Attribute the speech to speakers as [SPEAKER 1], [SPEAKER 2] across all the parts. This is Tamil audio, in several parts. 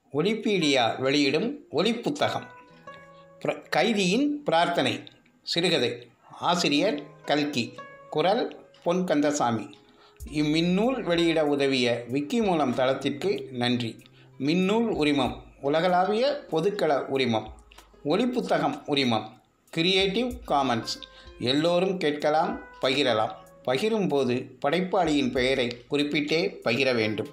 [SPEAKER 1] ஒலிப்பீடியா வெளியிடும் ஒலிப்புத்தகம் பிர கைதியின் பிரார்த்தனை சிறுகதை ஆசிரியர் கல்கி குரல் பொன் கந்தசாமி இம்மின்னூல் வெளியிட உதவிய விக்கி மூலம் தளத்திற்கு நன்றி மின்னூல் உரிமம் உலகளாவிய பொதுக்கள உரிமம் ஒலிப்புத்தகம் உரிமம் கிரியேட்டிவ் காமன்ஸ் எல்லோரும் கேட்கலாம் பகிரலாம் பகிரும்போது படைப்பாளியின் பெயரை குறிப்பிட்டே பகிர வேண்டும்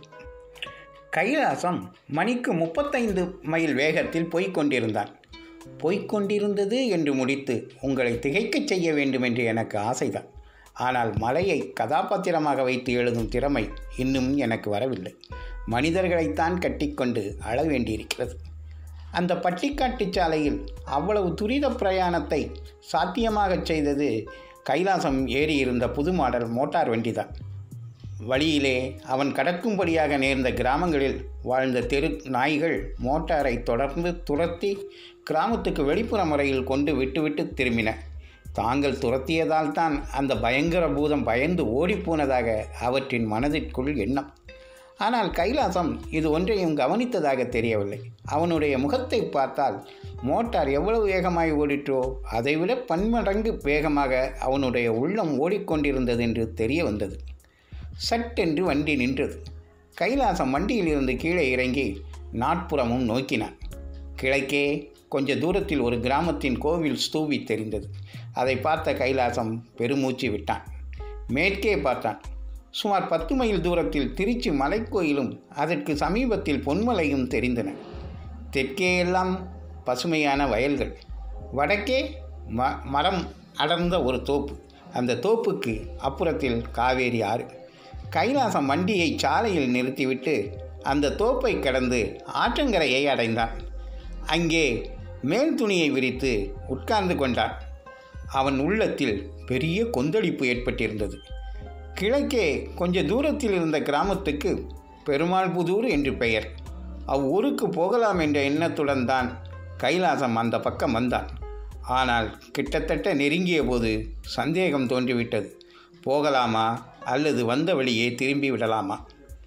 [SPEAKER 1] கைலாசம் மணிக்கு முப்பத்தைந்து மைல் வேகத்தில் போய்க் கொண்டிருந்தான் போய்க் கொண்டிருந்தது என்று முடித்து உங்களை திகைக்கச் செய்ய வேண்டும் என்று எனக்கு ஆசைதான் ஆனால் மலையை கதாபாத்திரமாக வைத்து எழுதும் திறமை இன்னும் எனக்கு வரவில்லை மனிதர்களைத்தான் கட்டிக்கொண்டு அழ வேண்டியிருக்கிறது அந்த பட்டிக்காட்டு சாலையில் அவ்வளவு துரித பிரயாணத்தை சாத்தியமாகச் செய்தது கைலாசம் ஏறி இருந்த புது மாடல் மோட்டார் வண்டிதான் வழியிலே அவன் கடக்கும்படியாக நேர்ந்த கிராமங்களில் வாழ்ந்த தெரு நாய்கள் மோட்டாரை தொடர்ந்து துரத்தி கிராமத்துக்கு வெளிப்புற முறையில் கொண்டு விட்டுவிட்டு திரும்பின தாங்கள் துரத்தியதால் தான் அந்த பயங்கர பூதம் பயந்து ஓடிப்போனதாக அவற்றின் மனதிற்குள் எண்ணம் ஆனால் கைலாசம் இது ஒன்றையும் கவனித்ததாக தெரியவில்லை அவனுடைய முகத்தை பார்த்தால் மோட்டார் எவ்வளவு வேகமாய் ஓடிற்றோ அதைவிட பன்மடங்கு வேகமாக அவனுடைய உள்ளம் ஓடிக்கொண்டிருந்தது என்று தெரிய வந்தது சட்டென்று வண்டி நின்றது கைலாசம் வண்டியிலிருந்து கீழே இறங்கி நாட்புறமும் நோக்கினான் கிழக்கே கொஞ்ச தூரத்தில் ஒரு கிராமத்தின் கோவில் ஸ்தூபி தெரிந்தது அதை பார்த்த கைலாசம் பெருமூச்சு விட்டான் மேற்கே பார்த்தான் சுமார் பத்து மைல் தூரத்தில் திருச்சி மலைக்கோயிலும் அதற்கு சமீபத்தில் பொன்மலையும் தெரிந்தன தெற்கே எல்லாம் பசுமையான வயல்கள் வடக்கே ம மரம் அடர்ந்த ஒரு தோப்பு அந்த தோப்புக்கு அப்புறத்தில் காவேரி ஆறு கைலாசம் வண்டியை சாலையில் நிறுத்திவிட்டு அந்த தோப்பை கடந்து ஆற்றங்கரையை அடைந்தான் அங்கே மேல் துணியை விரித்து உட்கார்ந்து கொண்டான் அவன் உள்ளத்தில் பெரிய கொந்தளிப்பு ஏற்பட்டிருந்தது கிழக்கே கொஞ்ச தூரத்தில் இருந்த கிராமத்துக்கு பெருமாள் புதூர் என்று பெயர் அவ்வூருக்கு போகலாம் என்ற எண்ணத்துடன் தான் கைலாசம் அந்த பக்கம் வந்தான் ஆனால் கிட்டத்தட்ட நெருங்கிய போது சந்தேகம் தோன்றிவிட்டது போகலாமா அல்லது வந்த வழியே திரும்பி விடலாமா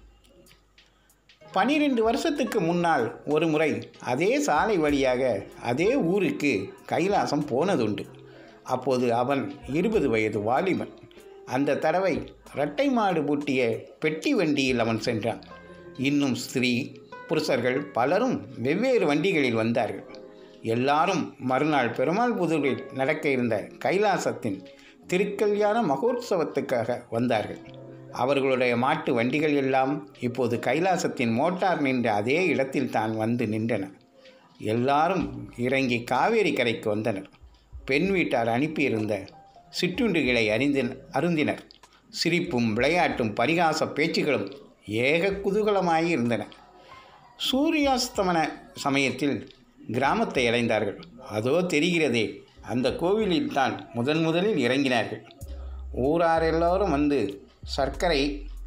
[SPEAKER 1] பனிரெண்டு வருஷத்துக்கு முன்னால் ஒரு முறை அதே சாலை வழியாக அதே ஊருக்கு கைலாசம் போனதுண்டு அப்போது அவன் இருபது வயது வாலிபன் அந்த தடவை இரட்டை மாடு பூட்டிய பெட்டி வண்டியில் அவன் சென்றான் இன்னும் ஸ்திரீ புருஷர்கள் பலரும் வெவ்வேறு வண்டிகளில் வந்தார்கள் எல்லாரும் மறுநாள் பெருமாள் புதூரில் நடக்க இருந்த கைலாசத்தின் திருக்கல்யாண மகோத்சவத்துக்காக வந்தார்கள் அவர்களுடைய மாட்டு வண்டிகள் எல்லாம் இப்போது கைலாசத்தின் மோட்டார் நின்ற அதே இடத்தில் தான் வந்து நின்றன எல்லாரும் இறங்கி காவேரி கரைக்கு வந்தனர் பெண் வீட்டார் அனுப்பியிருந்த சிற்றுண்டுகளை அறிந்தின அருந்தினர் சிரிப்பும் விளையாட்டும் பரிகாச பேச்சுகளும் ஏக குதூகலமாய் இருந்தன சூரியாஸ்தமன சமயத்தில் கிராமத்தை அடைந்தார்கள் அதோ தெரிகிறதே அந்த கோவிலில் தான் முதன் முதலில் இறங்கினார்கள் ஊரார் எல்லோரும் வந்து சர்க்கரை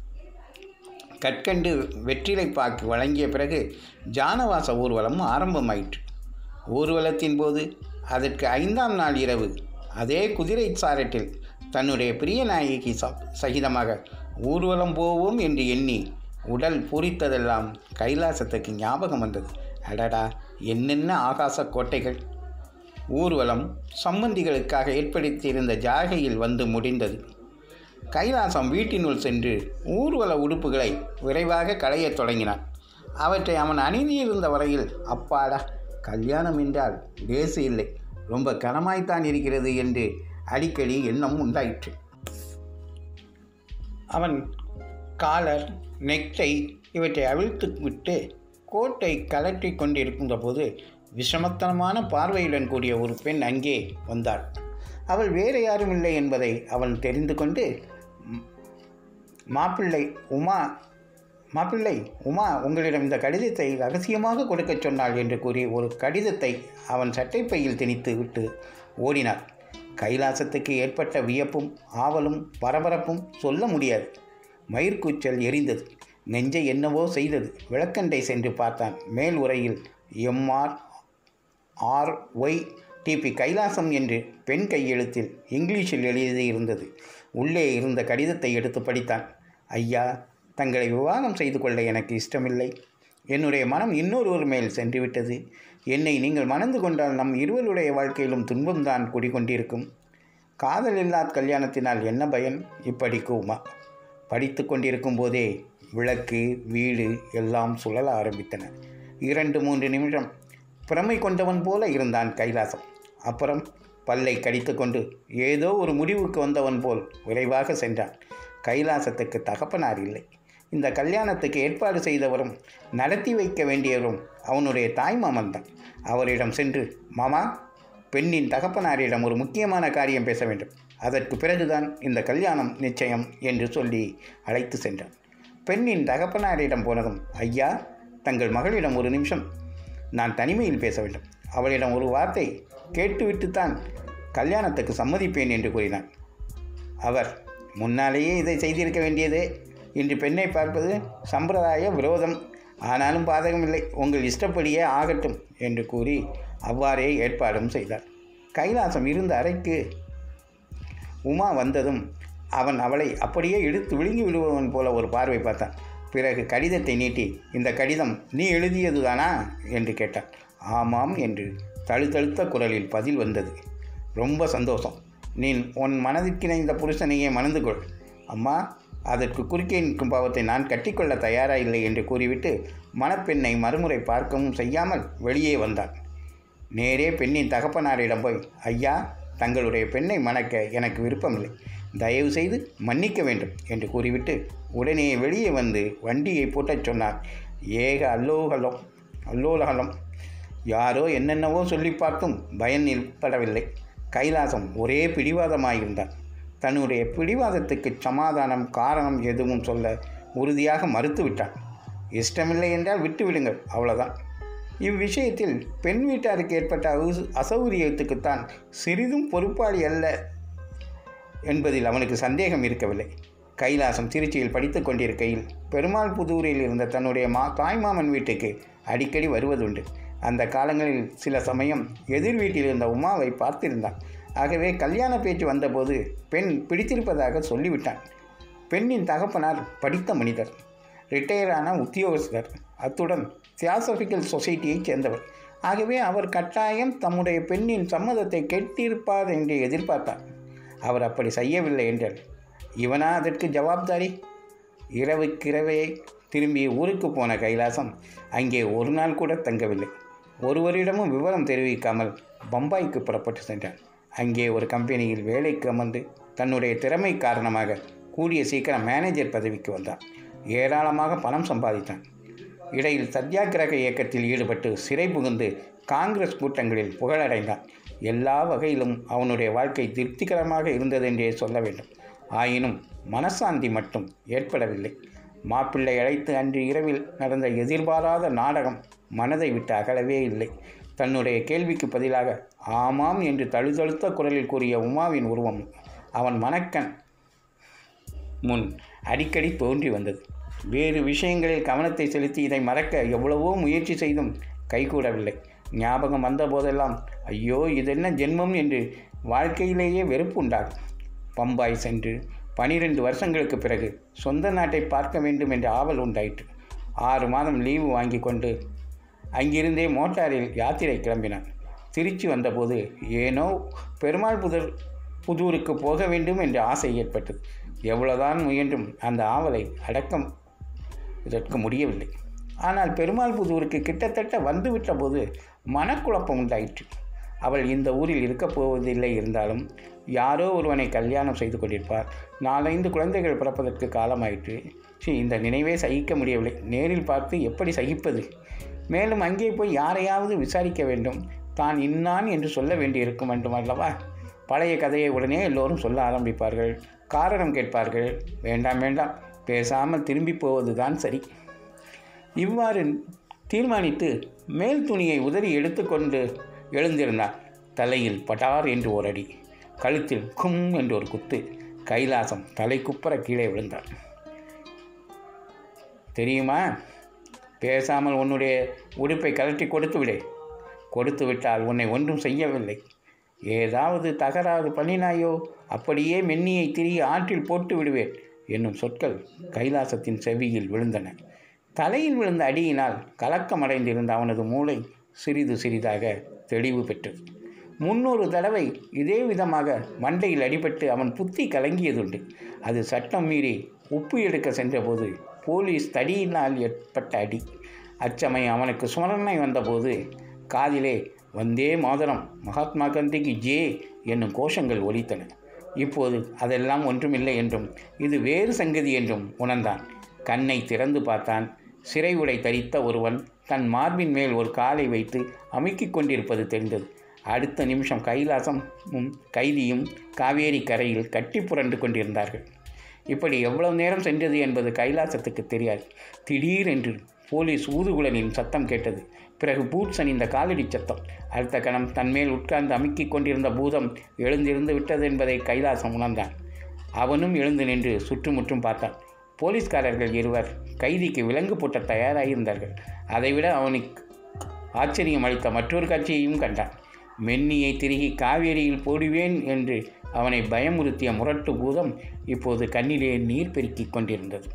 [SPEAKER 1] கற்கண்டு வெற்றிலை பாக்கு வழங்கிய பிறகு ஜானவாச ஊர்வலம் ஆரம்பமாயிற்று ஊர்வலத்தின் போது அதற்கு ஐந்தாம் நாள் இரவு அதே குதிரை சாரட்டில் தன்னுடைய பிரிய நாயகி சகிதமாக ஊர்வலம் போவோம் என்று எண்ணி உடல் பூரித்ததெல்லாம் கைலாசத்துக்கு ஞாபகம் வந்தது அடடா என்னென்ன ஆகாச கோட்டைகள் ஊர்வலம் சம்பந்திகளுக்காக ஏற்படுத்தியிருந்த ஜாகையில் வந்து முடிந்தது கைலாசம் வீட்டினுள் சென்று ஊர்வல உடுப்புகளை விரைவாக களையத் தொடங்கினான் அவற்றை அவன் அணிந்திருந்த வரையில் அப்பாடா கல்யாணம் என்றால் லேசு இல்லை ரொம்ப கனமாய்த்தான் இருக்கிறது என்று அடிக்கடி எண்ணம் உண்டாயிற்று அவன் காலர் நெக்டை இவற்றை அவிழ்த்து விட்டு கோட்டை கலற்றி கொண்டிருக்கின்ற போது விஷமத்தனமான பார்வையுடன் கூடிய ஒரு பெண் அங்கே வந்தாள் அவள் வேறு யாரும் இல்லை என்பதை அவன் தெரிந்து கொண்டு மாப்பிள்ளை உமா மாப்பிள்ளை உமா உங்களிடம் இந்த கடிதத்தை ரகசியமாக கொடுக்கச் சொன்னாள் என்று கூறி ஒரு கடிதத்தை அவன் சட்டைப்பையில் திணித்து விட்டு ஓடினார் கைலாசத்துக்கு ஏற்பட்ட வியப்பும் ஆவலும் பரபரப்பும் சொல்ல முடியாது மயிர்கூச்சல் எரிந்தது நெஞ்சை என்னவோ செய்தது விளக்கண்டை சென்று பார்த்தான் மேல் உரையில் MR R Y TP Kailasam என்று பெண் கையெழுத்தில் இங்கிலீஷில் எழுதியிருந்தது உள்ளே இருந்த கடிதத்தை எடுத்து படித்தான் ஐயா தங்களை விவாகம் செய்து கொள்ள எனக்கு இஷ்டமில்லை என்னுடைய மனம் இன்னொருவர் மேல் சென்று விட்டது என்னை நீங்கள் மணந்து கொண்டால் நம் இருவருடைய வாழ்க்கையிலும் துன்பம்தான் குடிகொண்டிருக்கும் காதல் இல்லாத கல்யாணத்தினால் என்ன பயன் இப்படிக்கு உமா படித்து கொண்டிருக்கும் போதே விளக்கு வீடு எல்லாம் சுழல ஆரம்பித்தன இரண்டு மூன்று நிமிடம் பிரமை கொண்டவன் போல இருந்தான் கைலாசம் அப்புறம் பல்லை கடித்துக்கொண்டு ஏதோ ஒரு முடிவுக்கு வந்தவன் போல் விரைவாக சென்றான் கைலாசத்துக்கு தகப்பனார் இல்லை இந்த கல்யாணத்துக்கு ஏற்பாடு செய்தவரும் நடத்தி வைக்க வேண்டியவரும் அவனுடைய தாய்மாமன் தான் அவரிடம் சென்று மாமா பெண்ணின் தகப்பனாரிடம் ஒரு முக்கியமான காரியம் பேச வேண்டும் அதற்கு பிறகுதான் இந்த கல்யாணம் நிச்சயம் என்று சொல்லி அழைத்து சென்றான் பெண்ணின் தகப்பனாரிடம் போனதும் ஐயா தங்கள் மகளிடம் ஒரு நிமிஷம் நான் தனிமையில் பேச வேண்டும் அவளிடம் ஒரு வார்த்தை கேட்டுவிட்டுத்தான் கல்யாணத்துக்கு சம்மதிப்பேன் என்று கூறினான் அவர் முன்னாலேயே இதை செய்திருக்க வேண்டியதே இன்று பெண்ணை பார்ப்பது சம்பிரதாய விரோதம் ஆனாலும் பாதகமில்லை உங்கள் இஷ்டப்படியே ஆகட்டும் என்று கூறி அவ்வாறே ஏற்பாடும் செய்தார் கைலாசம் இருந்த அறைக்கு உமா வந்ததும் அவன் அவளை அப்படியே இழுத்து விழுங்கி விடுபவன் போல ஒரு பார்வை பார்த்தான் பிறகு கடிதத்தை நீட்டி இந்த கடிதம் நீ எழுதியதுதானா என்று கேட்டான் ஆமாம் என்று தழுத்தழுத்த குரலில் பதில் வந்தது ரொம்ப சந்தோஷம் நீ உன் மனதிற்கிணைந்த புருஷனையே மணந்து கொள் அம்மா அதற்கு குறுக்கே நிற்கும் பாவத்தை நான் கட்டிக்கொள்ள தயாரா இல்லை என்று கூறிவிட்டு மணப்பெண்ணை மறுமுறை பார்க்கவும் செய்யாமல் வெளியே வந்தான் நேரே பெண்ணின் தகப்பனாரிடம் போய் ஐயா தங்களுடைய பெண்ணை மணக்க எனக்கு விருப்பமில்லை தயவு செய்து மன்னிக்க வேண்டும் என்று கூறிவிட்டு உடனே வெளியே வந்து வண்டியை பூட்டச் சொன்னார் ஏக அல்லோகலம் அல்லோலகலம் யாரோ என்னென்னவோ சொல்லி பார்த்தும் பயன் ஏற்படவில்லை கைலாசம் ஒரே பிடிவாதமாயிருந்தான் தன்னுடைய பிடிவாதத்துக்கு சமாதானம் காரணம் எதுவும் சொல்ல உறுதியாக மறுத்துவிட்டான் இஷ்டமில்லை என்றால் விட்டுவிடுங்கள் அவ்வளோதான் இவ்விஷயத்தில் பெண் வீட்டாருக்கு ஏற்பட்ட அசு அசௌகரியத்துக்குத்தான் சிறிதும் பொறுப்பாளி அல்ல என்பதில் அவனுக்கு சந்தேகம் இருக்கவில்லை கைலாசம் திருச்சியில் படித்து கொண்டிருக்கையில் பெருமாள் புதூரில் இருந்த தன்னுடைய மா தாய்மாமன் வீட்டுக்கு அடிக்கடி வருவதுண்டு அந்த காலங்களில் சில சமயம் எதிர் வீட்டில் இருந்த உமாவை பார்த்திருந்தான் ஆகவே கல்யாண பேச்சு வந்தபோது பெண் பிடித்திருப்பதாக சொல்லிவிட்டான் பெண்ணின் தகப்பனார் படித்த மனிதர் ரிட்டையரான உத்தியோகஸ்தர் அத்துடன் தியாசபிக்கல் சொசைட்டியைச் சேர்ந்தவர் ஆகவே அவர் கட்டாயம் தம்முடைய பெண்ணின் சம்மதத்தை கேட்டிருப்பார் என்று எதிர்பார்த்தார் அவர் அப்படி செய்யவில்லை என்றார் இவனா அதற்கு ஜவாப்தாரி இரவுக்கிரவே திரும்பி ஊருக்கு போன கைலாசம் அங்கே ஒரு நாள் கூட தங்கவில்லை ஒருவரிடமும் விவரம் தெரிவிக்காமல் பம்பாய்க்கு புறப்பட்டு சென்றான் அங்கே ஒரு கம்பெனியில் வேலைக்கு அமர்ந்து தன்னுடைய திறமை காரணமாக கூடிய சீக்கிரம் மேனேஜர் பதவிக்கு வந்தான் ஏராளமாக பணம் சம்பாதித்தான் இடையில் சத்தியாகிரக இயக்கத்தில் ஈடுபட்டு சிறை புகுந்து காங்கிரஸ் கூட்டங்களில் புகழடைந்தான் எல்லா வகையிலும் அவனுடைய வாழ்க்கை திருப்திகரமாக இருந்ததென்றே சொல்ல வேண்டும் ஆயினும் மனசாந்தி மட்டும் ஏற்படவில்லை மாப்பிள்ளை அழைத்து அன்று இரவில் நடந்த எதிர்பாராத நாடகம் மனதை விட்டு அகலவே இல்லை தன்னுடைய கேள்விக்கு பதிலாக ஆமாம் என்று தழுதழுத்த குரலில் கூறிய உமாவின் உருவம் அவன் மணக்கண் முன் அடிக்கடி தோன்றி வந்தது வேறு விஷயங்களில் கவனத்தை செலுத்தி இதை மறக்க எவ்வளவோ முயற்சி செய்தும் கைகூடவில்லை ஞாபகம் வந்த போதெல்லாம் ஐயோ இதென்ன ஜென்மம் என்று வாழ்க்கையிலேயே வெறுப்பு உண்டாகும் பம்பாய் சென்று பனிரெண்டு வருஷங்களுக்கு பிறகு சொந்த நாட்டை பார்க்க வேண்டும் என்ற ஆவல் உண்டாயிற்று ஆறு மாதம் லீவு வாங்கி கொண்டு அங்கிருந்தே மோட்டாரில் யாத்திரை கிளம்பினான் திருச்சி வந்தபோது ஏனோ பெருமாள் புதர் புதூருக்கு போக வேண்டும் என்ற ஆசை ஏற்பட்டது எவ்வளவுதான் முயன்றும் அந்த ஆவலை அடக்கம் இதற்கு முடியவில்லை ஆனால் பெருமாள் புதூருக்கு கிட்டத்தட்ட வந்துவிட்ட போது மனக்குழப்பம் உண்டாயிற்று அவள் இந்த ஊரில் இருக்கப் போவதில்லை இருந்தாலும் யாரோ ஒருவனை கல்யாணம் செய்து கொண்டிருப்பார் நாலைந்து குழந்தைகள் பிறப்பதற்கு காலமாயிற்று சி இந்த நினைவே சகிக்க முடியவில்லை நேரில் பார்த்து எப்படி சகிப்பது மேலும் அங்கே போய் யாரையாவது விசாரிக்க வேண்டும் தான் இன்னான் என்று சொல்ல வேண்டியிருக்கும் வேண்டும் அல்லவா பழைய கதையை உடனே எல்லோரும் சொல்ல ஆரம்பிப்பார்கள் காரணம் கேட்பார்கள் வேண்டாம் வேண்டாம் பேசாமல் திரும்பி போவதுதான் சரி இவ்வாறு தீர்மானித்து மேல் துணியை உதறி எடுத்துக்கொண்டு எழுந்திருந்தார் தலையில் பட்டார் என்று ஒரு அடி கழுத்தில் கும் என்று ஒரு குத்து கைலாசம் தலை குப்பர கீழே விழுந்தார் தெரியுமா பேசாமல் உன்னுடைய உடுப்பை கழட்டி கொடுத்து விடு கொடுத்து விட்டால் உன்னை ஒன்றும் செய்யவில்லை ஏதாவது தகராறு பண்ணினாயோ அப்படியே மென்னியை திரிய ஆற்றில் போட்டு விடுவேன் என்னும் சொற்கள் கைலாசத்தின் செவியில் விழுந்தன தலையில் விழுந்த அடியினால் கலக்கமடைந்திருந்த அவனது மூளை சிறிது சிறிதாக தெளிவு பெற்றது முன்னொரு தடவை இதே விதமாக மண்டையில் அடிபட்டு அவன் புத்தி கலங்கியதுண்டு அது சட்டம் மீறி உப்பு எடுக்க சென்றபோது போலீஸ் தடியினால் ஏற்பட்ட அடி அச்சமயம் அவனுக்கு சுமரணை வந்தபோது காதிலே வந்தே மாதரம் மகாத்மா காந்திக்கு ஜே என்னும் கோஷங்கள் ஒலித்தன இப்போது அதெல்லாம் ஒன்றுமில்லை என்றும் இது வேறு சங்கதி என்றும் உணர்ந்தான் கண்ணை திறந்து பார்த்தான் சிறை உடை தரித்த ஒருவன் தன் மார்பின் மேல் ஒரு காலை வைத்து அமுக்கிக் கொண்டிருப்பது தெரிந்தது அடுத்த நிமிஷம் கைலாசமும் கைதியும் காவேரி கரையில் கட்டி புரண்டு கொண்டிருந்தார்கள் இப்படி எவ்வளவு நேரம் சென்றது என்பது கைலாசத்துக்கு தெரியாது திடீரென்று போலீஸ் ஊதுகுழலின் சத்தம் கேட்டது பிறகு பூட்ஸ் அணிந்த காலடி சத்தம் அடுத்த கணம் தன்மேல் உட்கார்ந்து அமுக்கிக் கொண்டிருந்த பூதம் எழுந்திருந்து விட்டது என்பதை கைலாசம் உணர்ந்தான் அவனும் எழுந்து நின்று சுற்றுமுற்றும் பார்த்தான் போலீஸ்காரர்கள் இருவர் கைதிக்கு விலங்கு பூட்ட தயாராகியிருந்தார்கள் அதைவிட அவனுக்கு ஆச்சரியம் அளித்த மற்றொரு காட்சியையும் கண்டான் மென்னியை திருகி காவேரியில் போடுவேன் என்று அவனை பயமுறுத்திய முரட்டு பூதம் இப்போது கண்ணிலே நீர் பெருக்கிக் கொண்டிருந்தது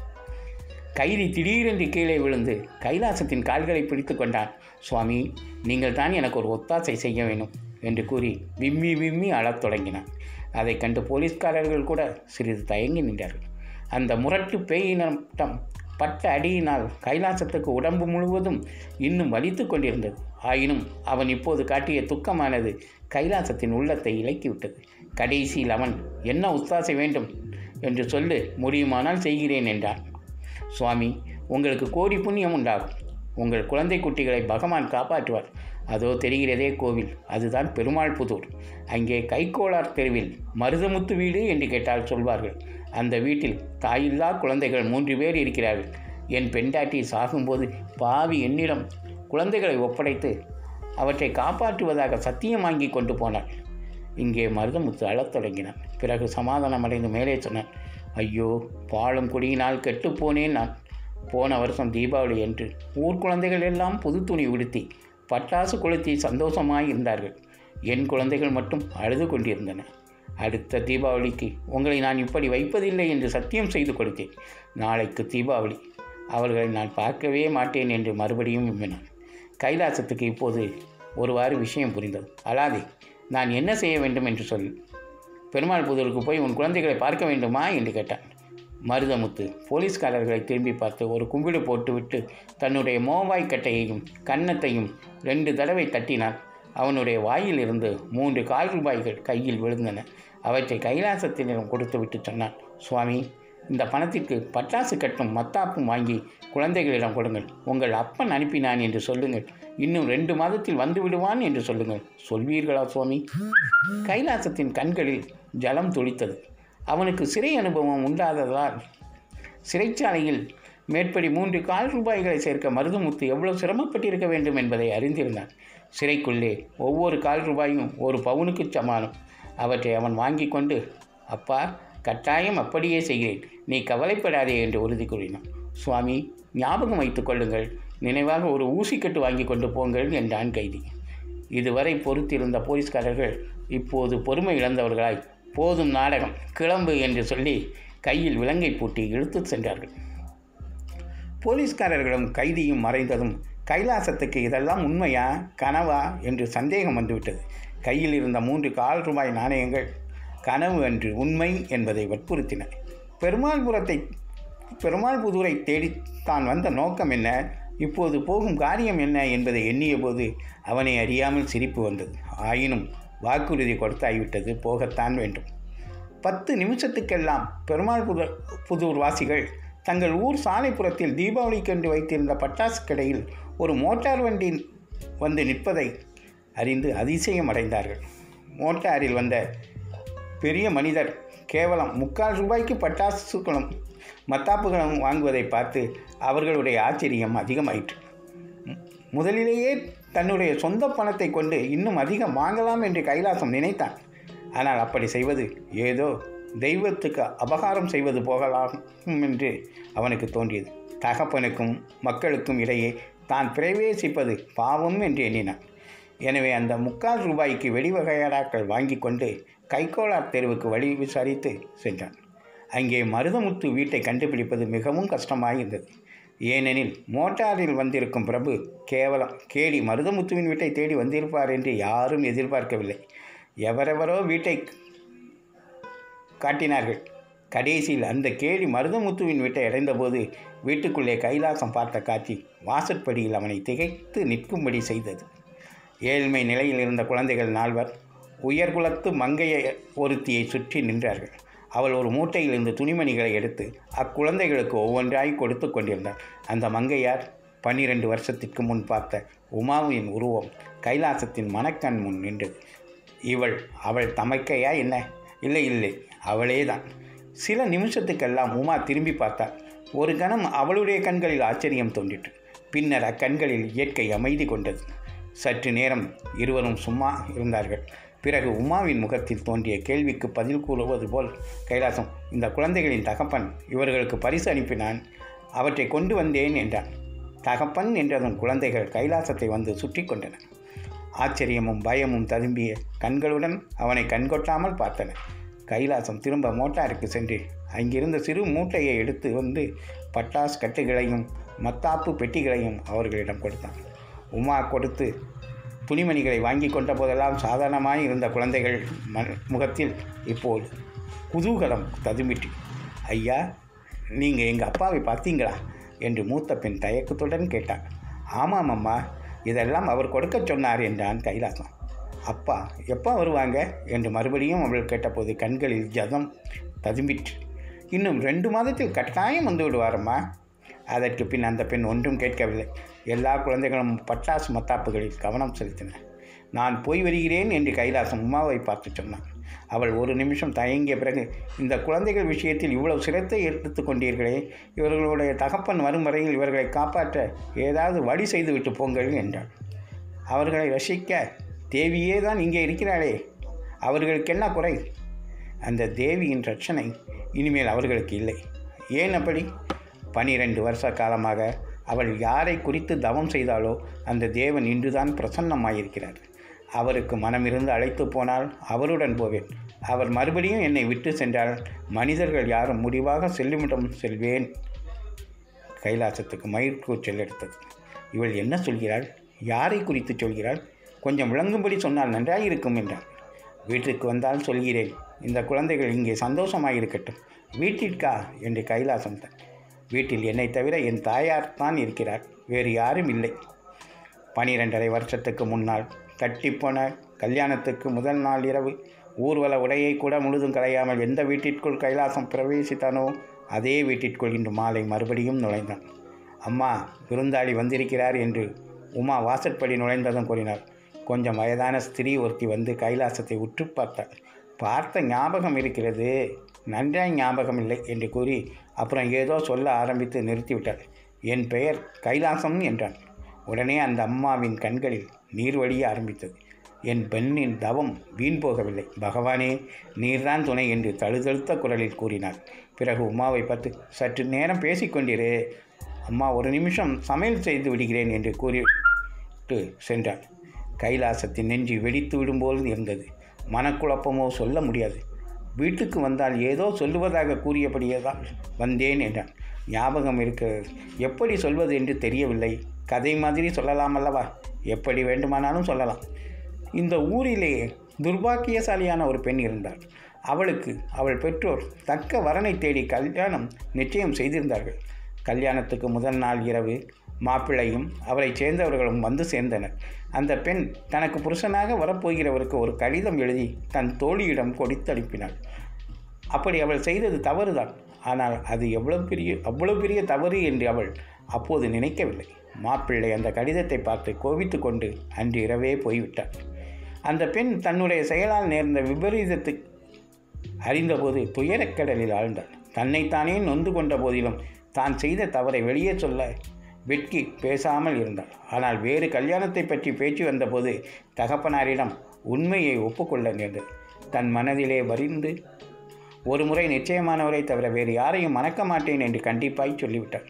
[SPEAKER 1] கைதி திடீரென்று கீழே விழுந்து கைலாசத்தின் கால்களை பிடித்து கொண்டான் சுவாமி நீங்கள் தான் எனக்கு ஒரு ஒத்தாசை செய்ய வேண்டும் என்று கூறி விம்மி விம்மி அழத் தொடங்கினான் அதை கண்டு போலீஸ்காரர்கள் கூட சிறிது தயங்கி நின்றார்கள் அந்த முரட்டு பேயினம் பட்ட அடியினால் கைலாசத்துக்கு உடம்பு முழுவதும் இன்னும் வலித்து கொண்டிருந்தது ஆயினும் அவன் இப்போது காட்டிய துக்கமானது கைலாசத்தின் உள்ளத்தை இலக்கிவிட்டது கடைசியில் அவன் என்ன உத்தாசை வேண்டும் என்று சொல்லு முடியுமானால் செய்கிறேன் என்றான் சுவாமி உங்களுக்கு கோடி புண்ணியம் உண்டாகும் உங்கள் குழந்தை குட்டிகளை பகவான் காப்பாற்றுவார் அதோ தெரிகிறதே கோவில் அதுதான் பெருமாள் புதூர் அங்கே கைகோளார் தெருவில் மருதமுத்து வீடு என்று கேட்டால் சொல்வார்கள் அந்த வீட்டில் தாயில்லா குழந்தைகள் மூன்று பேர் இருக்கிறார்கள் என் பெண்டாட்டி சாகும்போது பாவி என்னிடம் குழந்தைகளை ஒப்படைத்து அவற்றை காப்பாற்றுவதாக சத்தியம் வாங்கி கொண்டு போனாள் இங்கே மருதமுத்து அழத் தொடங்கினான் பிறகு சமாதானமடைந்து மேலே சொன்னான் ஐயோ பாலும் குடியினால் கெட்டுப்போனேன் நான் போன வருஷம் தீபாவளி என்று ஊர் குழந்தைகள் எல்லாம் புது துணி உடுத்தி பட்டாசு கொளுத்தி சந்தோஷமாய் இருந்தார்கள் என் குழந்தைகள் மட்டும் அழுது கொண்டிருந்தன அடுத்த தீபாவளிக்கு உங்களை நான் இப்படி வைப்பதில்லை என்று சத்தியம் செய்து கொடுத்தேன் நாளைக்கு தீபாவளி அவர்களை நான் பார்க்கவே மாட்டேன் என்று மறுபடியும் விம்பினான் கைலாசத்துக்கு இப்போது ஒருவாறு விஷயம் புரிந்தது அலாதே நான் என்ன செய்ய வேண்டும் என்று சொல் பெருமாள் புதூருக்கு போய் உன் குழந்தைகளை பார்க்க வேண்டுமா என்று கேட்டான் மருதமுத்து போலீஸ்காரர்களை திரும்பி பார்த்து ஒரு கும்பிடு போட்டுவிட்டு தன்னுடைய மோவாய் கட்டையையும் கன்னத்தையும் ரெண்டு தடவை தட்டினான் அவனுடைய வாயில் இருந்து மூன்று கால் ரூபாய்கள் கையில் விழுந்தன அவற்றை கைலாசத்தினிடம் கொடுத்து விட்டு சொன்னான் சுவாமி இந்த பணத்திற்கு பட்டாசு கட்டும் மத்தாப்பும் வாங்கி குழந்தைகளிடம் கொடுங்கள் உங்கள் அப்பன் அனுப்பினான் என்று சொல்லுங்கள் இன்னும் ரெண்டு மாதத்தில் வந்து விடுவான் என்று சொல்லுங்கள் சொல்வீர்களா சுவாமி கைலாசத்தின் கண்களில் ஜலம் துளித்தது அவனுக்கு சிறை அனுபவம் உண்டாததால் சிறைச்சாலையில் மேற்படி மூன்று கால் ரூபாய்களை சேர்க்க மருதமுத்து எவ்வளவு சிரமப்பட்டிருக்க வேண்டும் என்பதை அறிந்திருந்தான் சிறைக்குள்ளே ஒவ்வொரு கால் ரூபாயும் ஒரு பவுனுக்கு சமானம் அவற்றை அவன் வாங்கி கொண்டு அப்பா கட்டாயம் அப்படியே செய்கிறேன் நீ கவலைப்படாதே என்று உறுதி கூறினான் சுவாமி ஞாபகம் வைத்துக் கொள்ளுங்கள் நினைவாக ஒரு ஊசிக்கட்டு வாங்கி கொண்டு போங்கள் என்றான் கைதி இதுவரை பொறுத்திருந்த போலீஸ்காரர்கள் இப்போது பொறுமை இழந்தவர்களாய் போதும் நாடகம் கிளம்பு என்று சொல்லி கையில் விலங்கை பூட்டி இழுத்துச் சென்றார்கள் போலீஸ்காரர்களும் கைதியும் மறைந்ததும் கைலாசத்துக்கு இதெல்லாம் உண்மையா கனவா என்று சந்தேகம் வந்துவிட்டது கையில் இருந்த மூன்று கால் ரூபாய் நாணயங்கள் கனவு அன்று உண்மை என்பதை வற்புறுத்தின பெருமாள்புரத்தை பெருமாள் புதூரை தேடி தான் வந்த நோக்கம் என்ன இப்போது போகும் காரியம் என்ன என்பதை எண்ணிய போது அவனை அறியாமல் சிரிப்பு வந்தது ஆயினும் வாக்குறுதி கொடுத்தாகிவிட்டது போகத்தான் வேண்டும் பத்து நிமிஷத்துக்கெல்லாம் பெருமாள் புத புதூர் வாசிகள் தங்கள் ஊர் சாலைப்புறத்தில் தீபாவளிக்கென்று வைத்திருந்த பட்டாசு கடையில் ஒரு மோட்டார் வண்டி வந்து நிற்பதை அறிந்து அதிசயம் அடைந்தார்கள் மோட்டாரில் வந்த பெரிய மனிதர் கேவலம் முக்கால் ரூபாய்க்கு பட்டாசுகளும் மத்தாப்புகளும் வாங்குவதை பார்த்து அவர்களுடைய ஆச்சரியம் அதிகமாயிற்று முதலிலேயே தன்னுடைய சொந்த பணத்தை கொண்டு இன்னும் அதிகம் வாங்கலாம் என்று கைலாசம் நினைத்தான் ஆனால் அப்படி செய்வது ஏதோ தெய்வத்துக்கு அபகாரம் செய்வது போகலாம் என்று அவனுக்கு தோன்றியது தகப்பனுக்கும் மக்களுக்கும் இடையே தான் பிரவேசிப்பது பாவம் என்று எண்ணினான் எனவே அந்த முக்கால் ரூபாய்க்கு வெடிவகையாடாக்கள் வாங்கி கொண்டு கைகோளார் தெருவுக்கு வழி விசாரித்து சென்றான் அங்கே மருதமுத்து வீட்டை கண்டுபிடிப்பது மிகவும் கஷ்டமாக இருந்தது ஏனெனில் மோட்டாரில் வந்திருக்கும் பிரபு கேவலம் கேடி மருதமுத்துவின் வீட்டை தேடி வந்திருப்பார் என்று யாரும் எதிர்பார்க்கவில்லை எவரெவரோ வீட்டை காட்டினார்கள் கடைசியில் அந்த கேடி மருதமுத்துவின் வீட்டை அடைந்தபோது வீட்டுக்குள்ளே கைலாசம் பார்த்த காட்சி வாசற்படியில் அவனை திகைத்து நிற்கும்படி செய்தது ஏழ்மை நிலையில் இருந்த குழந்தைகள் நால்வர் உயர்குலத்து மங்கைய ஒருத்தியை சுற்றி நின்றார்கள் அவள் ஒரு மூட்டையிலிருந்து துணிமணிகளை எடுத்து அக்குழந்தைகளுக்கு ஒவ்வொன்றாய் கொடுத்து கொண்டிருந்தாள் அந்த மங்கையார் பன்னிரண்டு வருஷத்திற்கு முன் பார்த்த உமாவின் உருவம் கைலாசத்தின் மனக்கண் முன் நின்றது இவள் அவள் தமக்கையா என்ன இல்லை இல்லை அவளே தான் சில நிமிஷத்துக்கெல்லாம் உமா திரும்பி பார்த்தாள் ஒரு கணம் அவளுடைய கண்களில் ஆச்சரியம் தோன்றிற்று பின்னர் அக்கண்களில் இயற்கை அமைதி கொண்டது சற்று நேரம் இருவரும் சும்மா இருந்தார்கள் பிறகு உமாவின் முகத்தில் தோன்றிய கேள்விக்கு பதில் கூறுவது போல் கைலாசம் இந்த குழந்தைகளின் தகப்பன் இவர்களுக்கு பரிசு அனுப்பினான் அவற்றை கொண்டு வந்தேன் என்றான் தகப்பன் என்றதும் குழந்தைகள் கைலாசத்தை வந்து சுற்றி கொண்டன ஆச்சரியமும் பயமும் ததும்பிய கண்களுடன் அவனை கண்கொட்டாமல் பார்த்தன கைலாசம் திரும்ப மோட்டாருக்கு சென்று அங்கிருந்த சிறு மூட்டையை எடுத்து வந்து பட்டாசு கட்டுகளையும் மத்தாப்பு பெட்டிகளையும் அவர்களிடம் கொடுத்தான் உமா கொடுத்து துணிமணிகளை வாங்கி கொண்ட போதெல்லாம் சாதாரணமாய் இருந்த குழந்தைகள் ம முகத்தில் இப்போது குதூகலம் ததும்பிட்டு ஐயா நீங்கள் எங்கள் அப்பாவை பார்த்தீங்களா என்று மூத்த பெண் தயக்கத்துடன் கேட்டார் ஆமாம் அம்மா இதெல்லாம் அவர் கொடுக்க சொன்னார் என்றான் கைலாசம் அப்பா எப்போ வருவாங்க என்று மறுபடியும் அவள் கேட்டபோது கண்களில் ஜதம் ததும்பிற்று இன்னும் ரெண்டு மாதத்தில் கட்டாயம் வந்து விடுவாரம்மா அதற்கு பின் அந்த பெண் ஒன்றும் கேட்கவில்லை எல்லா குழந்தைகளும் பட்டாசு மத்தாப்புகளில் கவனம் செலுத்தின நான் போய் வருகிறேன் என்று கைலாசம் உமாவை பார்த்து சொன்னான் அவள் ஒரு நிமிஷம் தயங்கிய பிறகு இந்த குழந்தைகள் விஷயத்தில் இவ்வளவு சிரத்தை எடுத்து கொண்டீர்களே இவர்களுடைய தகப்பன் வரும் வரையில் இவர்களை காப்பாற்ற ஏதாவது வழி செய்துவிட்டு போங்கள் என்றாள் அவர்களை ரசிக்க தேவியே தான் இங்கே இருக்கிறாளே அவர்களுக்கு என்ன குறை அந்த தேவியின் ரட்சனை இனிமேல் அவர்களுக்கு இல்லை ஏன் அப்படி பனிரெண்டு வருஷ காலமாக அவள் யாரை குறித்து தவம் செய்தாலோ அந்த தேவன் இன்றுதான் பிரசன்னமாயிருக்கிறார் அவருக்கு மனமிருந்து அழைத்து போனால் அவருடன் போவேன் அவர் மறுபடியும் என்னை விட்டு சென்றால் மனிதர்கள் யாரும் முடிவாக செல்லுமிடம் செல்வேன் கைலாசத்துக்கு மயிர்கூச்சல் எடுத்தது இவள் என்ன சொல்கிறாள் யாரை குறித்து சொல்கிறாள் கொஞ்சம் விளங்கும்படி சொன்னால் நன்றாயிருக்கும் என்றாள் வீட்டிற்கு வந்தால் சொல்கிறேன் இந்த குழந்தைகள் இங்கே சந்தோஷமாயிருக்கட்டும் வீட்டிற்கா என்று கைலாசம் தான் வீட்டில் என்னை தவிர என் தாயார் தான் இருக்கிறார் வேறு யாரும் இல்லை பனிரெண்டரை வருஷத்துக்கு முன்னால் கட்டிப்போன கல்யாணத்துக்கு முதல் நாள் இரவு ஊர்வல உடையை கூட முழுதும் களையாமல் எந்த வீட்டிற்குள் கைலாசம் பிரவேசித்தானோ அதே வீட்டிற்குள் இன்று மாலை மறுபடியும் நுழைந்தான் அம்மா விருந்தாளி வந்திருக்கிறார் என்று உமா வாசற்படி நுழைந்ததும் கூறினார் கொஞ்சம் வயதான ஸ்திரீ ஒருத்தி வந்து கைலாசத்தை உற்று பார்த்தாள் பார்த்த ஞாபகம் இருக்கிறது நன்றாய் ஞாபகம் இல்லை என்று கூறி அப்புறம் ஏதோ சொல்ல ஆரம்பித்து நிறுத்திவிட்டாள் என் பெயர் கைலாசம் என்றான் உடனே அந்த அம்மாவின் கண்களில் நீர் வழிய ஆரம்பித்தது என் பெண்ணின் தவம் வீண் போகவில்லை பகவானே நீர்தான் துணை என்று தழுதழுத்த குரலில் கூறினார் பிறகு உமாவை பார்த்து சற்று நேரம் பேசிக்கொண்டிரு அம்மா ஒரு நிமிஷம் சமையல் செய்து விடுகிறேன் என்று கூறிவிட்டு சென்றாள் கைலாசத்தின் நெஞ்சு வெடித்து விடும்போது இருந்தது மனக்குழப்பமோ சொல்ல முடியாது வீட்டுக்கு வந்தால் ஏதோ சொல்லுவதாக கூறியபடியே தான் வந்தேன் என்றான் ஞாபகம் இருக்கிறது எப்படி சொல்வது என்று தெரியவில்லை கதை மாதிரி சொல்லலாம் அல்லவா எப்படி வேண்டுமானாலும் சொல்லலாம் இந்த ஊரிலேயே துர்பாக்கியசாலியான ஒரு பெண் இருந்தாள் அவளுக்கு அவள் பெற்றோர் தக்க வரனை தேடி கல்யாணம் நிச்சயம் செய்திருந்தார்கள் கல்யாணத்துக்கு முதல் நாள் இரவு மாப்பிள்ளையும் அவரைச் சேர்ந்தவர்களும் வந்து சேர்ந்தனர் அந்த பெண் தனக்கு புருஷனாக வரப்போகிறவருக்கு ஒரு கடிதம் எழுதி தன் தோழியிடம் கொடுத்து அனுப்பினாள் அப்படி அவள் செய்தது தவறுதான் ஆனால் அது எவ்வளவு பெரிய அவ்வளவு பெரிய தவறு என்று அவள் அப்போது நினைக்கவில்லை மாப்பிள்ளை அந்த கடிதத்தை பார்த்து கோபித்து கொண்டு அன்று இரவே போய்விட்டார் அந்த பெண் தன்னுடைய செயலால் நேர்ந்த விபரீதத்தை அறிந்தபோது துயரக்கடலில் ஆழ்ந்தாள் தன்னைத்தானே நொந்து கொண்ட போதிலும் தான் செய்த தவறை வெளியே சொல்ல வெட்கி பேசாமல் இருந்தாள் ஆனால் வேறு கல்யாணத்தை பற்றி பேச்சு வந்தபோது தகப்பனாரிடம் உண்மையை ஒப்புக்கொள்ள நேர்ந்தது தன் மனதிலே வரிந்து ஒரு முறை நிச்சயமானவரை தவிர வேறு யாரையும் மணக்க மாட்டேன் என்று கண்டிப்பாய் சொல்லிவிட்டாள்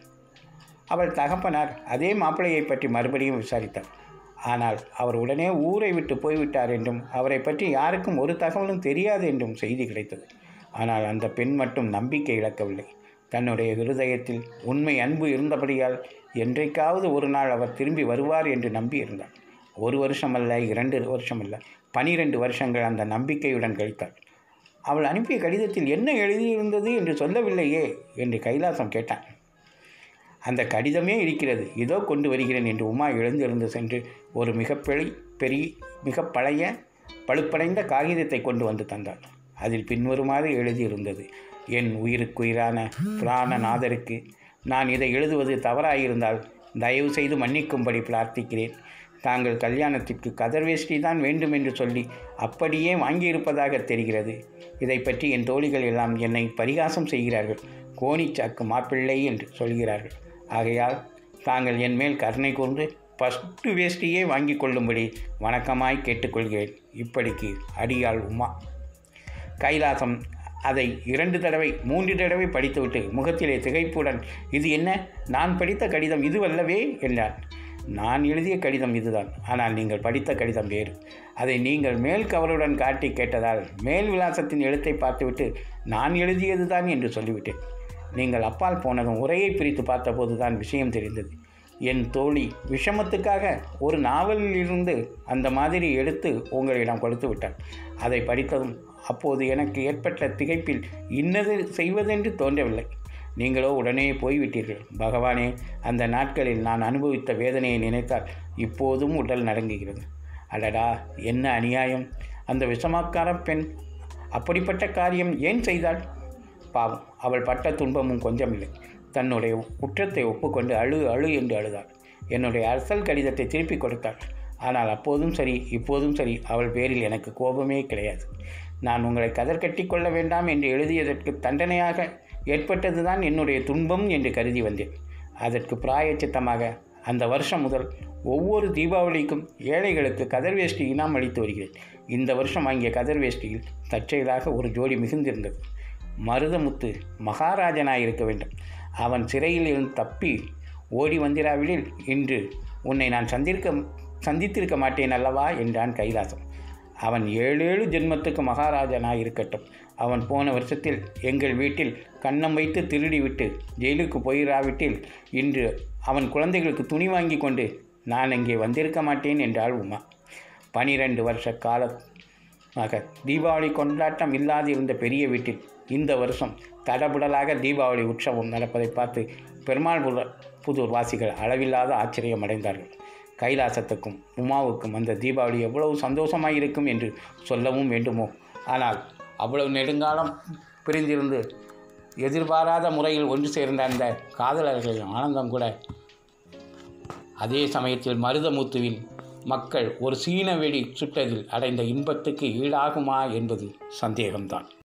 [SPEAKER 1] அவள் தகப்பனார் அதே மாப்பிள்ளையை பற்றி மறுபடியும் விசாரித்தார் ஆனால் அவர் உடனே ஊரை விட்டு போய்விட்டார் என்றும் அவரை பற்றி யாருக்கும் ஒரு தகவலும் தெரியாது என்றும் செய்தி கிடைத்தது ஆனால் அந்த பெண் மட்டும் நம்பிக்கை இழக்கவில்லை தன்னுடைய இருதயத்தில் உண்மை அன்பு இருந்தபடியால் என்றைக்காவது ஒரு நாள் அவர் திரும்பி வருவார் என்று நம்பியிருந்தார் ஒரு வருஷமல்ல இரண்டு வருஷமல்ல பனிரெண்டு வருஷங்கள் அந்த நம்பிக்கையுடன் கழித்தாள் அவள் அனுப்பிய கடிதத்தில் என்ன எழுதியிருந்தது என்று சொல்லவில்லையே என்று கைலாசம் கேட்டான் அந்த கடிதமே இருக்கிறது இதோ கொண்டு வருகிறேன் என்று உமா எழுந்திருந்து சென்று ஒரு மிகப்பெரிய பெரிய மிக பழைய பழுப்படைந்த காகிதத்தை கொண்டு வந்து தந்தாள் அதில் பின்வருமாறு எழுதியிருந்தது என் உயிருக்குயிரான பிராணநாதருக்கு நான் இதை எழுதுவது தவறாயிருந்தால் தயவு செய்து மன்னிக்கும்படி பிரார்த்திக்கிறேன் தாங்கள் கல்யாணத்திற்கு கதர்வேஷ்டி தான் வேண்டும் என்று சொல்லி அப்படியே வாங்கியிருப்பதாக தெரிகிறது இதை பற்றி என் தோழிகள் எல்லாம் என்னை பரிகாசம் செய்கிறார்கள் கோணிச்சாக்கு மாப்பிள்ளை என்று சொல்கிறார்கள் ஆகையால் தாங்கள் என் மேல் கருணை கூர்ந்து பஸ்ட்டு வேஷ்டியே வாங்கி கொள்ளும்படி வணக்கமாய் கேட்டுக்கொள்கிறேன் இப்படிக்கு அடியாள் உமா கைலாசம் அதை இரண்டு தடவை மூன்று தடவை படித்துவிட்டு முகத்திலே திகைப்புடன் இது என்ன நான் படித்த கடிதம் இதுவல்லவே என்றான் நான் எழுதிய கடிதம் இதுதான் ஆனால் நீங்கள் படித்த கடிதம் வேறு அதை நீங்கள் மேல் கவருடன் காட்டி கேட்டதால் மேல் விலாசத்தின் எழுத்தை பார்த்துவிட்டு நான் எழுதியது தான் என்று சொல்லிவிட்டேன் நீங்கள் அப்பால் போனதும் உரையை பிரித்து பார்த்தபோது தான் விஷயம் தெரிந்தது என் தோழி விஷமத்துக்காக ஒரு நாவலில் இருந்து அந்த மாதிரி எடுத்து உங்களிடம் கொடுத்து விட்டாள் அதை படித்ததும் அப்போது எனக்கு ஏற்பட்ட திகைப்பில் இன்னது செய்வதென்று தோன்றவில்லை நீங்களோ உடனே போய்விட்டீர்கள் பகவானே அந்த நாட்களில் நான் அனுபவித்த வேதனையை நினைத்தால் இப்போதும் உடல் நடுங்குகிறது அடடா என்ன அநியாயம் அந்த விஷமாக்கார பெண் அப்படிப்பட்ட காரியம் ஏன் செய்தாள் பாவம் அவள் பட்ட துன்பமும் கொஞ்சமில்லை தன்னுடைய குற்றத்தை ஒப்புக்கொண்டு அழு அழு என்று அழுதாள் என்னுடைய அசல் கடிதத்தை திருப்பி கொடுத்தாள் ஆனால் அப்போதும் சரி இப்போதும் சரி அவள் பேரில் எனக்கு கோபமே கிடையாது நான் உங்களை கதர் கட்டி கொள்ள வேண்டாம் என்று எழுதியதற்கு தண்டனையாக ஏற்பட்டதுதான் என்னுடைய துன்பம் என்று கருதி வந்தேன் அதற்கு பிராயச்சித்தமாக அந்த வருஷம் முதல் ஒவ்வொரு தீபாவளிக்கும் ஏழைகளுக்கு கதர் வேஷ்டி இனாம் அளித்து வருகிறேன் இந்த வருஷம் வாங்கிய கதர் வேஷ்டியில் தற்செயலாக ஒரு ஜோடி மிகுந்திருந்தது மருதமுத்து மகாராஜனாயிருக்க வேண்டும் அவன் சிறையில் இருந்து தப்பி ஓடி வந்திராவிடில் இன்று உன்னை நான் சந்திருக்க சந்தித்திருக்க மாட்டேன் அல்லவா என்றான் கைலாசம் அவன் ஏழேழு ஜென்மத்துக்கு மகாராஜனாய் இருக்கட்டும் அவன் போன வருஷத்தில் எங்கள் வீட்டில் கன்னம் வைத்து திருடிவிட்டு ஜெயிலுக்கு போயிராவிட்டில் இன்று அவன் குழந்தைகளுக்கு துணி வாங்கி கொண்டு நான் இங்கே வந்திருக்க மாட்டேன் என்றாள் உமா பனிரெண்டு வருஷ காலமாக தீபாவளி கொண்டாட்டம் இல்லாதிருந்த பெரிய வீட்டில் இந்த வருஷம் தடபுடலாக தீபாவளி உற்சவம் நடப்பதை பார்த்து பெருமாள் புதூர் வாசிகள் அளவில்லாத ஆச்சரியம் அடைந்தார்கள் கைலாசத்துக்கும் உமாவுக்கும் அந்த தீபாவளி எவ்வளவு சந்தோஷமாக இருக்கும் என்று சொல்லவும் வேண்டுமோ ஆனால் அவ்வளவு நெடுங்காலம் பிரிந்திருந்து எதிர்பாராத முறையில் ஒன்று சேர்ந்த அந்த காதலர்களின் ஆனந்தம் கூட அதே சமயத்தில் மருதமுத்துவின் மக்கள் ஒரு சீன வெடி சுட்டதில் அடைந்த இன்பத்துக்கு ஈடாகுமா என்பது சந்தேகம்தான்